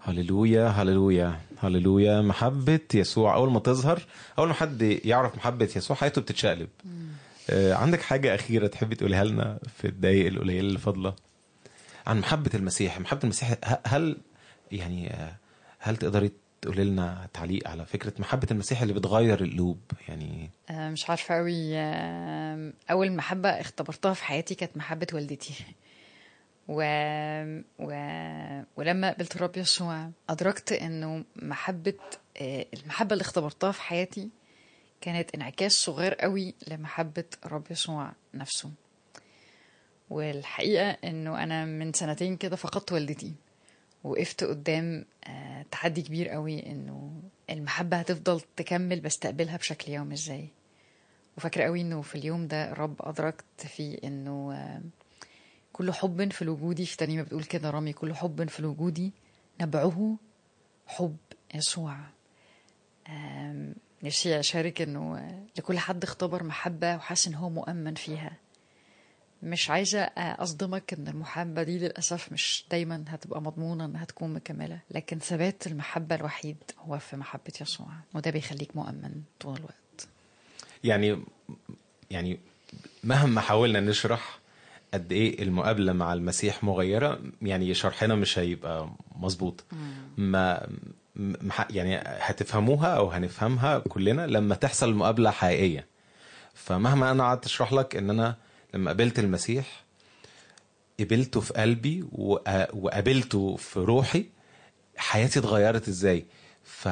هللويا هللويا هللويا محبة يسوع أول ما تظهر أول ما حد يعرف محبة يسوع حياته بتتشقلب آه عندك حاجة أخيرة تحبي تقولها لنا في الدقايق القليلة اللي فاضلة عن محبة المسيح محبة المسيح ه- هل يعني آه، هل تقدري تقولي لنا تعليق على فكرة محبة المسيح اللي بتغير القلوب يعني آه، مش عارفة أوي آه، أول محبة اختبرتها في حياتي كانت محبة والدتي و... و... ولما قابلت الرب يسوع أدركت إنه محبة آه، المحبة اللي اختبرتها في حياتي كانت انعكاس صغير قوي لمحبة الرب يسوع نفسه والحقيقة إنه أنا من سنتين كده فقدت والدتي وقفت قدام آه، تحدي كبير قوي انه المحبة هتفضل تكمل بستقبلها بشكل يومي ازاي وفاكرة قوي انه في اليوم ده الرب ادركت فيه انه آه، كل حب في الوجود في ترنيمة بتقول كده رامي كل حب في الوجود نبعه حب يسوع آم، نفسي اشارك انه آه، لكل حد اختبر محبة وحاسس ان هو مؤمن فيها مش عايزة أصدمك إن المحبة دي للأسف مش دايما هتبقى مضمونة إنها تكون مكملة لكن ثبات المحبة الوحيد هو في محبة يسوع وده بيخليك مؤمن طول الوقت يعني يعني مهما حاولنا نشرح قد ايه المقابله مع المسيح مغيره يعني شرحنا مش هيبقى مظبوط ما م- ح- يعني هتفهموها او هنفهمها كلنا لما تحصل المقابله حقيقيه فمهما انا قعدت اشرح لك ان انا لما قابلت المسيح قبلته في قلبي وق- وقابلته في روحي حياتي اتغيرت ازاي ف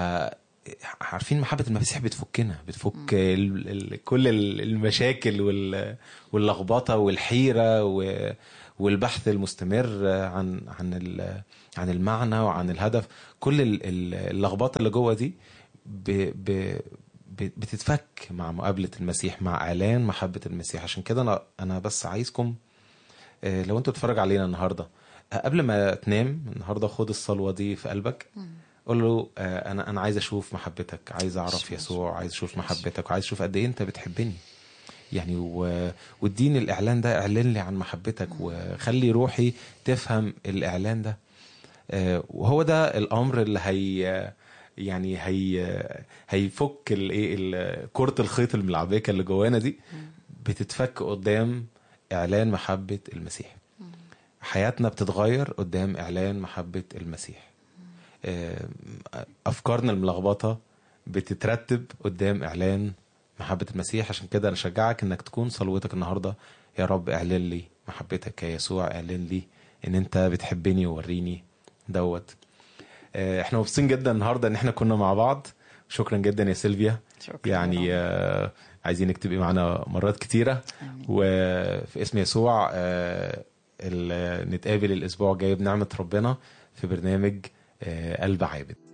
عارفين محبة المسيح بتفكنا بتفك ال... ال... كل ال- المشاكل وال... واللخبطة والحيرة و... والبحث المستمر عن عن ال... عن المعنى وعن الهدف كل ال- ال- اللخبطة اللي جوه دي ب... ب... ب- بتتفك مع مقابلة المسيح مع إعلان محبة المسيح عشان كده أنا أنا بس عايزكم آه، لو أنت بتتفرج علينا النهاردة آه، قبل ما تنام النهاردة خد الصلوة دي في قلبك قول له آه، أنا أنا عايز أشوف محبتك عايز أعرف يسوع عايز أشوف محبتك وعايز أشوف قد إيه أنت بتحبني يعني و... واديني الإعلان ده اعلن لي عن محبتك وخلي روحي تفهم الإعلان ده آه، وهو ده الامر اللي هي يعني هي هيفك الايه ال- كره الخيط الملعبكه اللي جوانا دي بتتفك قدام اعلان محبه المسيح حياتنا بتتغير قدام اعلان محبه المسيح آه، افكارنا الملخبطه بتترتب قدام اعلان محبه المسيح عشان كده انا اشجعك انك تكون صلوتك النهارده يا رب اعلن لي محبتك يا يسوع اعلن لي ان انت بتحبني ووريني دوت آه، احنا مبسوطين جدا النهارده ان احنا كنا مع بعض شكرا جدا يا سيلفيا شكرا يعني آه، عايزينك تبقي معانا مرات كتيره آمين. وفي اسم يسوع آه، ال- نتقابل الاسبوع الجاي بنعمه ربنا في برنامج آه، قلب عابد